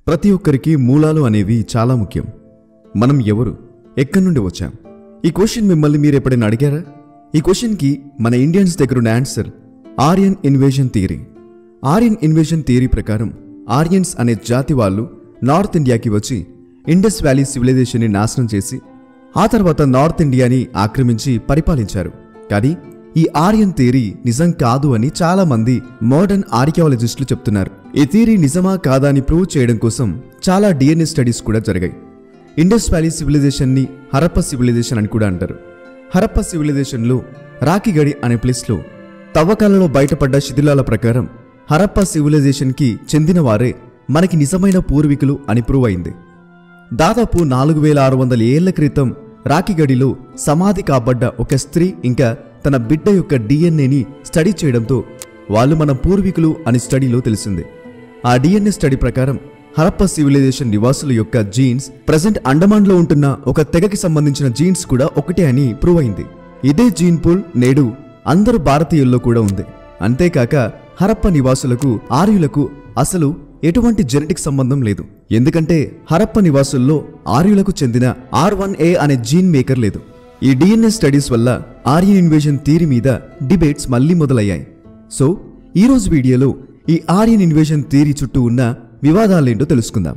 ప్రతి ఒక్కరికి మూలాలు అనేవి చాలా ముఖ్యం మనం ఎవరు ఎక్కడి నుండి వచ్చాం ఈ క్వశ్చన్ మిమ్మల్ని మీరు ఎప్పుడైనా అడిగారా ఈ క్వశ్చన్కి మన ఇండియన్స్ దగ్గర ఉన్న answer Aryan invasion theory Aryan invasion theory ప్రకారం ఆర్యన్స్ అనే జాతి వాళ్ళు నార్త్ ఇండియాకి వచ్చి ఇండస్ వ్యాలీ సివిలైజేషన్ని నాశనం చేసి ఆ తర్వాత నార్త్ ఇండియాని ఆక్రమించి పరిపాలించారు కానీ ఈ ఆర్యన్ థియరీ నిజం కాదు అని చాలా మంది మోడర్న్ ఆర్కియాలజిస్టులు చెప్తున్నారు ఈ థియరీ నిజమా కాదా అని ప్రూవ్ చేయడం కోసం చాలా డిఎన్ఏ స్టడీస్ కూడా జరిగాయి ఇండస్ వ్యాలీ సివిలైజేషన్ని హరప్ప సివిలైజేషన్ అని కూడా అంటారు హరప్ప సివిలైజేషన్లో రాకిగడి అనే ప్లేస్లో తవ్వకాలలో బయటపడ్డ శిథిలాల ప్రకారం హరప్ప సివిలైజేషన్కి చెందిన వారే మనకి నిజమైన పూర్వీకులు అని ప్రూవ్ అయింది దాదాపు నాలుగు వేల ఆరు వందల ఏళ్ల క్రితం రాకిగడిలో సమాధి కాబడ్డ ఒక స్త్రీ ఇంకా తన బిడ్డ యొక్క డిఎన్ఏని స్టడీ చేయడంతో వాళ్ళు మన పూర్వీకులు అని స్టడీలో తెలిసింది ఆ డిఎన్ఏ స్టడీ ప్రకారం హరప్ప సివిలైజేషన్ నివాసుల యొక్క జీన్స్ ప్రజెంట్ అండమాన్లో ఉంటున్న ఒక తెగకి సంబంధించిన జీన్స్ కూడా ఒకటే అని ప్రూవ్ అయింది ఇదే జీన్ పూల్ నేడు అందరు భారతీయుల్లో కూడా ఉంది అంతేకాక హరప్ప నివాసులకు ఆర్యులకు అసలు ఎటువంటి జెనెటిక్ సంబంధం లేదు ఎందుకంటే హరప్ప నివాసుల్లో ఆర్యులకు చెందిన ఆర్ వన్ ఏ అనే జీన్ మేకర్ లేదు ఈ డిఎన్ఏ స్టడీస్ వల్ల ఆర్యన్ ఇన్వేషన్ థియరీ మీద డిబేట్స్ మళ్ళీ మొదలయ్యాయి సో ఈ రోజు వీడియోలో ఈ ఆర్యన్ ఇన్వేషన్ థియరీ చుట్టూ ఉన్న వివాదాలేంటో తెలుసుకుందాం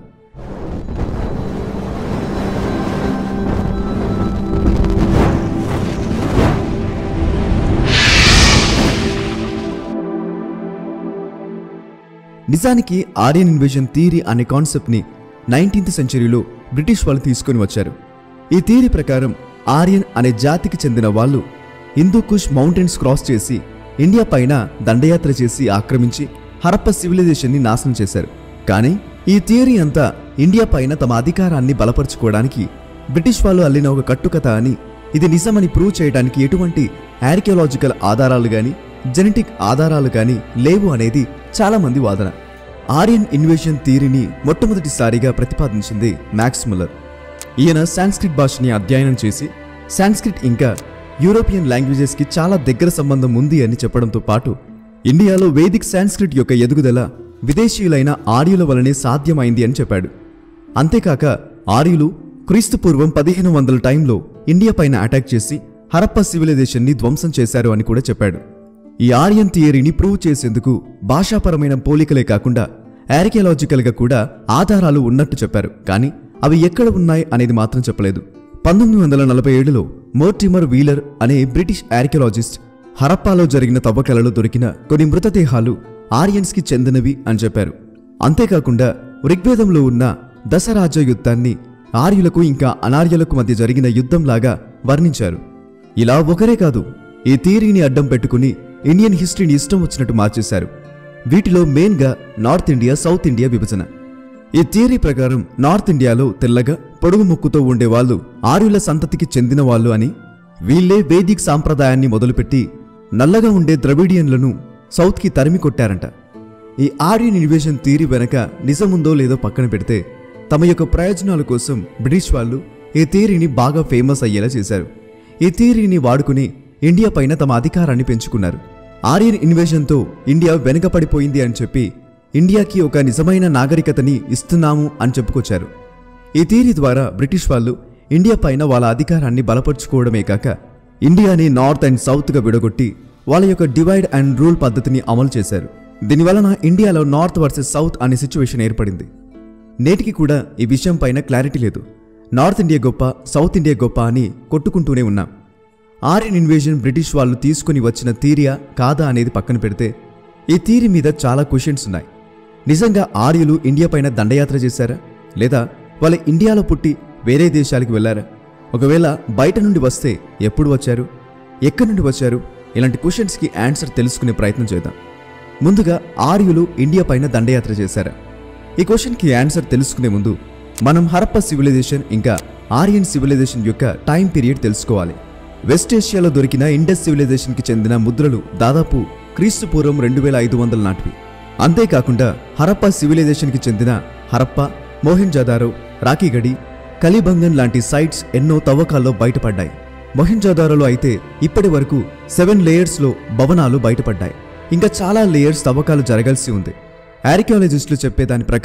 నిజానికి ఆర్యన్ ఇన్వేషన్ థియరీ అనే కాన్సెప్ట్ని నైన్టీన్త్ సెంచరీలో బ్రిటిష్ వాళ్ళు తీసుకొని వచ్చారు ఈ థియరీ ప్రకారం ఆర్యన్ అనే జాతికి చెందిన వాళ్ళు హిందూ కుష్ మౌంటైన్స్ క్రాస్ చేసి ఇండియా పైన దండయాత్ర చేసి ఆక్రమించి హరప్ప సివిలైజేషన్ని నాశనం చేశారు కానీ ఈ థియరీ అంతా ఇండియా పైన తమ అధికారాన్ని బలపరుచుకోవడానికి బ్రిటిష్ వాళ్ళు అల్లిన ఒక కట్టుకథ అని ఇది నిజమని ప్రూవ్ చేయడానికి ఎటువంటి ఆర్కియాలజికల్ ఆధారాలు గాని జెనెటిక్ ఆధారాలు కానీ లేవు అనేది చాలా మంది వాదన ఆర్యన్ ఇన్వేషన్ థియరీని మొట్టమొదటిసారిగా ప్రతిపాదించింది మ్యాక్స్ ముల్లర్ ఈయన సాంస్క్రిట్ భాషని అధ్యయనం చేసి సాంస్క్రిట్ ఇంకా యూరోపియన్ లాంగ్వేజెస్కి చాలా దగ్గర సంబంధం ఉంది అని చెప్పడంతో పాటు ఇండియాలో వేదిక్ సాంస్క్రిట్ యొక్క ఎదుగుదల విదేశీయులైన ఆర్యుల వలనే సాధ్యమైంది అని చెప్పాడు అంతేకాక ఆర్యులు క్రీస్తు పూర్వం పదిహేను వందల టైంలో ఇండియా పైన అటాక్ చేసి హరప్ప సివిలైజేషన్ని ధ్వంసం చేశారు అని కూడా చెప్పాడు ఈ ఆర్యన్ థియరీని ప్రూవ్ చేసేందుకు భాషాపరమైన పోలికలే కాకుండా ఆర్కియాలజికల్గా కూడా ఆధారాలు ఉన్నట్టు చెప్పారు కానీ అవి ఎక్కడ ఉన్నాయి అనేది మాత్రం చెప్పలేదు పంతొమ్మిది వందల నలభై ఏడులో మోర్టిమర్ వీలర్ అనే బ్రిటిష్ ఆర్కియాలజిస్ట్ హరప్పాలో జరిగిన తవ్వకాలలో దొరికిన కొన్ని మృతదేహాలు ఆర్యన్స్కి చెందినవి అని చెప్పారు అంతేకాకుండా ఋగ్వేదంలో ఉన్న దశరాజ యుద్ధాన్ని ఆర్యులకు ఇంకా అనార్యులకు మధ్య జరిగిన యుద్ధంలాగా వర్ణించారు ఇలా ఒకరే కాదు ఈ థియరీని అడ్డం పెట్టుకుని ఇండియన్ హిస్టరీని ఇష్టం వచ్చినట్టు మార్చేశారు వీటిలో మెయిన్గా నార్త్ ఇండియా సౌత్ ఇండియా విభజన ఈ థియరీ ప్రకారం నార్త్ ఇండియాలో తెల్లగా పొడుగు ముక్కుతో ఉండే వాళ్ళు ఆర్యుల సంతతికి చెందిన వాళ్ళు అని వీళ్ళే వేదిక్ సాంప్రదాయాన్ని మొదలుపెట్టి నల్లగా ఉండే ద్రవిడియన్లను సౌత్కి తరిమి కొట్టారంట ఈ ఆర్యన్ ఇన్వేషన్ థియరీ వెనక నిజముందో లేదో పక్కన పెడితే తమ యొక్క ప్రయోజనాల కోసం బ్రిటిష్ వాళ్ళు ఈ థియరీని బాగా ఫేమస్ అయ్యేలా చేశారు ఈ థియరీని వాడుకుని ఇండియా పైన తమ అధికారాన్ని పెంచుకున్నారు ఆర్యన్ ఇన్వేషన్తో ఇండియా వెనుకపడిపోయింది అని చెప్పి ఇండియాకి ఒక నిజమైన నాగరికతని ఇస్తున్నాము అని చెప్పుకొచ్చారు ఈ థియరీ ద్వారా బ్రిటిష్ వాళ్ళు ఇండియా పైన వాళ్ళ అధికారాన్ని బలపరుచుకోవడమే కాక ఇండియాని నార్త్ అండ్ సౌత్గా విడగొట్టి వాళ్ళ యొక్క డివైడ్ అండ్ రూల్ పద్ధతిని అమలు చేశారు దీనివలన ఇండియాలో నార్త్ వర్సెస్ సౌత్ అనే సిచ్యువేషన్ ఏర్పడింది నేటికి కూడా ఈ విషయం పైన క్లారిటీ లేదు నార్త్ ఇండియా గొప్ప సౌత్ ఇండియా గొప్ప అని కొట్టుకుంటూనే ఉన్నాం ఆర్యన్ ఇన్వేజన్ బ్రిటిష్ వాళ్ళు తీసుకుని వచ్చిన థీరియా కాదా అనేది పక్కన పెడితే ఈ థీరీ మీద చాలా క్వశ్చన్స్ ఉన్నాయి నిజంగా ఆర్యులు ఇండియా పైన దండయాత్ర చేశారా లేదా వాళ్ళ ఇండియాలో పుట్టి వేరే దేశాలకు వెళ్ళారా ఒకవేళ బయట నుండి వస్తే ఎప్పుడు వచ్చారు ఎక్కడి నుండి వచ్చారు ఇలాంటి క్వశ్చన్స్కి ఆన్సర్ తెలుసుకునే ప్రయత్నం చేద్దాం ముందుగా ఆర్యులు ఇండియా పైన దండయాత్ర చేశారా ఈ క్వశ్చన్కి ఆన్సర్ తెలుసుకునే ముందు మనం హరప్ప సివిలైజేషన్ ఇంకా ఆర్యన్ సివిలైజేషన్ యొక్క టైం పీరియడ్ తెలుసుకోవాలి వెస్ట్ ఏషియాలో దొరికిన ఇండస్ సివిలైజేషన్కి చెందిన ముద్రలు దాదాపు క్రీస్తు పూర్వం రెండు వేల ఐదు వందల నాటివి అంతేకాకుండా హరప్ప సివిలైజేషన్కి చెందిన హరప్ప మోహెన్జాదారో రాకీగడి కలిబంగన్ లాంటి సైట్స్ ఎన్నో తవ్వకాల్లో బయటపడ్డాయి మొహెన్జాదారోలో అయితే ఇప్పటి వరకు సెవెన్ లేయర్స్లో భవనాలు బయటపడ్డాయి ఇంకా చాలా లేయర్స్ తవ్వకాలు జరగాల్సి ఉంది ఆర్కియాలజిస్టులు చెప్పే దాని ప్రకారం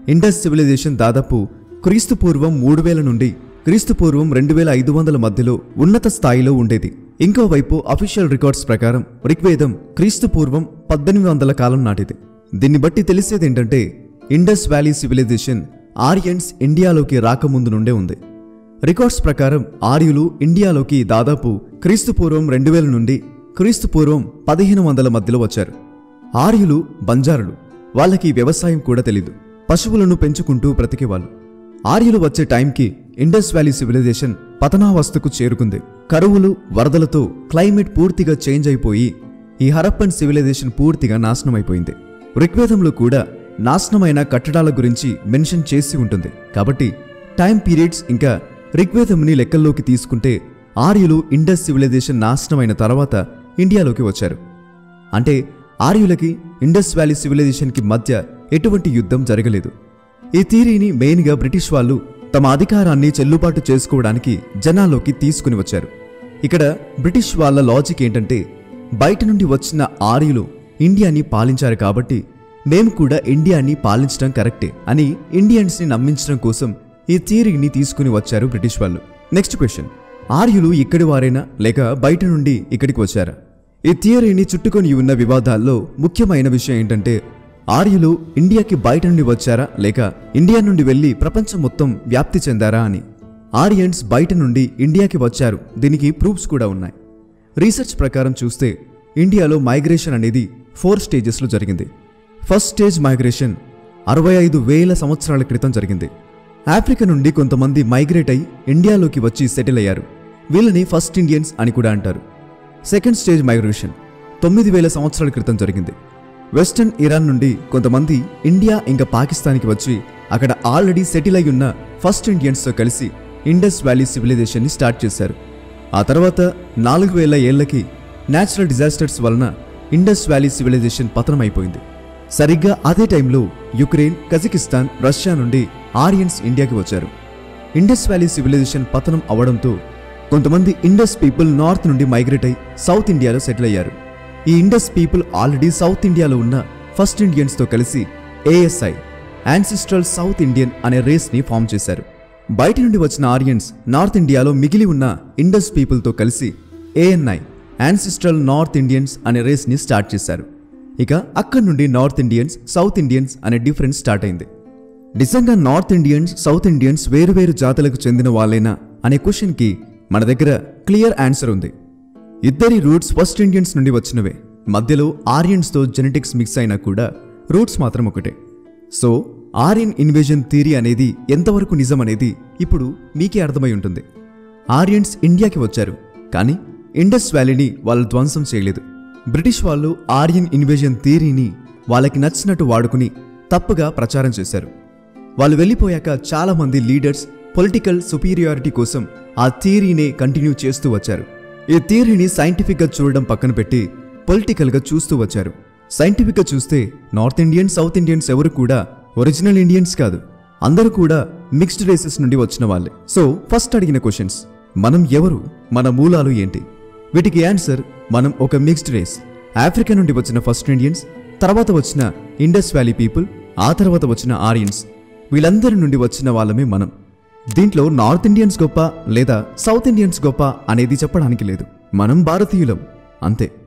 ఇండస్ సివిలైజేషన్ దాదాపు క్రీస్తు పూర్వం మూడు వేల నుండి క్రీస్తు పూర్వం రెండు వేల ఐదు వందల మధ్యలో ఉన్నత స్థాయిలో ఉండేది ఇంకోవైపు అఫీషియల్ రికార్డ్స్ ప్రకారం ఋగ్వేదం క్రీస్తు పూర్వం పద్దెనిమిది వందల కాలం నాటిది దీన్ని బట్టి తెలిసేది ఏంటంటే ఇండస్ వ్యాలీ సివిలైజేషన్ ఆరియన్స్ ఇండియాలోకి రాకముందు నుండే ఉంది రికార్డ్స్ ప్రకారం ఆర్యులు ఇండియాలోకి దాదాపు క్రీస్తు పూర్వం రెండు వేల నుండి క్రీస్తు పూర్వం పదిహేను వందల మధ్యలో వచ్చారు ఆర్యులు బంజారులు వాళ్ళకి వ్యవసాయం కూడా తెలీదు పశువులను పెంచుకుంటూ బ్రతికేవాళ్ళు ఆర్యులు వచ్చే టైంకి ఇండస్ వ్యాలీ సివిలైజేషన్ పతనావస్థకు చేరుకుంది కరువులు వరదలతో క్లైమేట్ పూర్తిగా చేంజ్ అయిపోయి ఈ హరప్పన్ సివిలైజేషన్ పూర్తిగా నాశనం అయిపోయింది ఋగ్వేదంలో కూడా నాశనమైన కట్టడాల గురించి మెన్షన్ చేసి ఉంటుంది కాబట్టి టైం పీరియడ్స్ ఇంకా ఋగ్వేదంని లెక్కల్లోకి తీసుకుంటే ఆర్యులు ఇండస్ సివిలైజేషన్ నాశనమైన తర్వాత ఇండియాలోకి వచ్చారు అంటే ఆర్యులకి ఇండస్ వ్యాలీ సివిలైజేషన్కి మధ్య ఎటువంటి యుద్ధం జరగలేదు ఈ థీరీని మెయిన్గా బ్రిటిష్ వాళ్ళు తమ అధికారాన్ని చెల్లుబాటు చేసుకోవడానికి జనాల్లోకి తీసుకుని వచ్చారు ఇక్కడ బ్రిటిష్ వాళ్ళ లాజిక్ ఏంటంటే బయట నుండి వచ్చిన ఆర్యులు ఇండియాని పాలించారు కాబట్టి మేము కూడా ఇండియాని పాలించడం కరెక్టే అని ఇండియన్స్ని నమ్మించడం కోసం ఈ థియరీని తీసుకుని వచ్చారు బ్రిటిష్ వాళ్ళు నెక్స్ట్ క్వశ్చన్ ఆర్యులు ఇక్కడి వారైనా లేక బయట నుండి ఇక్కడికి వచ్చారా ఈ థియరీని చుట్టుకొని ఉన్న వివాదాల్లో ముఖ్యమైన విషయం ఏంటంటే ఆర్యులు ఇండియాకి బయట నుండి వచ్చారా లేక ఇండియా నుండి వెళ్ళి ప్రపంచం మొత్తం వ్యాప్తి చెందారా అని ఆరియన్స్ బయట నుండి ఇండియాకి వచ్చారు దీనికి ప్రూఫ్స్ కూడా ఉన్నాయి రీసెర్చ్ ప్రకారం చూస్తే ఇండియాలో మైగ్రేషన్ అనేది ఫోర్ స్టేజెస్లో జరిగింది ఫస్ట్ స్టేజ్ మైగ్రేషన్ అరవై ఐదు వేల సంవత్సరాల క్రితం జరిగింది ఆఫ్రికా నుండి కొంతమంది మైగ్రేట్ అయి ఇండియాలోకి వచ్చి సెటిల్ అయ్యారు వీళ్ళని ఫస్ట్ ఇండియన్స్ అని కూడా అంటారు సెకండ్ స్టేజ్ మైగ్రేషన్ తొమ్మిది వేల సంవత్సరాల క్రితం జరిగింది వెస్టర్న్ ఇరాన్ నుండి కొంతమంది ఇండియా ఇంకా పాకిస్తాన్కి వచ్చి అక్కడ ఆల్రెడీ సెటిల్ అయి ఉన్న ఫస్ట్ ఇండియన్స్తో కలిసి ఇండస్ వ్యాలీ సివిలైజేషన్ని స్టార్ట్ చేశారు ఆ తర్వాత నాలుగు వేల ఏళ్లకి న్యాచురల్ డిజాస్టర్స్ వలన ఇండస్ వ్యాలీ సివిలైజేషన్ పతనమైపోయింది సరిగ్గా అదే టైంలో యుక్రెయిన్ కజకిస్తాన్ రష్యా నుండి ఆరియన్స్ ఇండియాకి వచ్చారు ఇండస్ వ్యాలీ సివిలైజేషన్ పతనం అవడంతో కొంతమంది ఇండస్ పీపుల్ నార్త్ నుండి మైగ్రేట్ అయి సౌత్ ఇండియాలో సెటిల్ అయ్యారు ఈ ఇండస్ పీపుల్ ఆల్రెడీ సౌత్ ఇండియాలో ఉన్న ఫస్ట్ ఇండియన్స్తో కలిసి ఏఎస్ఐ యాన్సిస్ట్రల్ సౌత్ ఇండియన్ అనే రేస్ని ఫామ్ చేశారు బయట నుండి వచ్చిన ఆరియన్స్ నార్త్ ఇండియాలో మిగిలి ఉన్న ఇండస్ పీపుల్తో కలిసి ఏఎన్ఐ యాన్సిస్ట్రల్ నార్త్ ఇండియన్స్ అనే రేస్ని స్టార్ట్ చేశారు ఇక అక్కడి నుండి నార్త్ ఇండియన్స్ సౌత్ ఇండియన్స్ అనే డిఫరెన్స్ స్టార్ట్ అయింది నిజంగా నార్త్ ఇండియన్స్ సౌత్ ఇండియన్స్ వేరువేరు జాతులకు చెందిన వాళ్ళేనా అనే క్వశ్చన్కి మన దగ్గర క్లియర్ ఆన్సర్ ఉంది ఇద్దరి రూట్స్ ఫస్ట్ ఇండియన్స్ నుండి వచ్చినవే మధ్యలో ఆరియన్స్తో జెనెటిక్స్ మిక్స్ అయినా కూడా రూట్స్ మాత్రం ఒకటే సో ఆరియన్ ఇన్వేజన్ థియరీ అనేది ఎంతవరకు నిజం అనేది ఇప్పుడు మీకే అర్థమై ఉంటుంది ఆరియన్స్ ఇండియాకి వచ్చారు కానీ ఇండస్ వ్యాలీని వాళ్ళు ధ్వంసం చేయలేదు బ్రిటిష్ వాళ్ళు ఆరియన్ ఇన్వేజన్ థియరీని వాళ్ళకి నచ్చినట్టు వాడుకుని తప్పుగా ప్రచారం చేశారు వాళ్ళు వెళ్ళిపోయాక చాలా మంది లీడర్స్ పొలిటికల్ సుపీరియారిటీ కోసం ఆ థియరీనే కంటిన్యూ చేస్తూ వచ్చారు ఈ థియరీని సైంటిఫిక్గా చూడడం పక్కన పెట్టి పొలిటికల్గా చూస్తూ వచ్చారు సైంటిఫిక్గా చూస్తే నార్త్ ఇండియన్స్ సౌత్ ఇండియన్స్ ఎవరు కూడా ఒరిజినల్ ఇండియన్స్ కాదు అందరూ కూడా మిక్స్డ్ రేసెస్ నుండి వచ్చిన వాళ్ళే సో ఫస్ట్ అడిగిన క్వశ్చన్స్ మనం ఎవరు మన మూలాలు ఏంటి వీటికి ఆన్సర్ మనం ఒక మిక్స్డ్ రేస్ ఆఫ్రికా నుండి వచ్చిన ఫస్ట్ ఇండియన్స్ తర్వాత వచ్చిన ఇండస్ వ్యాలీ పీపుల్ ఆ తర్వాత వచ్చిన ఆరియన్స్ వీళ్ళందరి నుండి వచ్చిన వాళ్ళమే మనం దీంట్లో నార్త్ ఇండియన్స్ గొప్ప లేదా సౌత్ ఇండియన్స్ గొప్ప అనేది చెప్పడానికి లేదు మనం భారతీయులం అంతే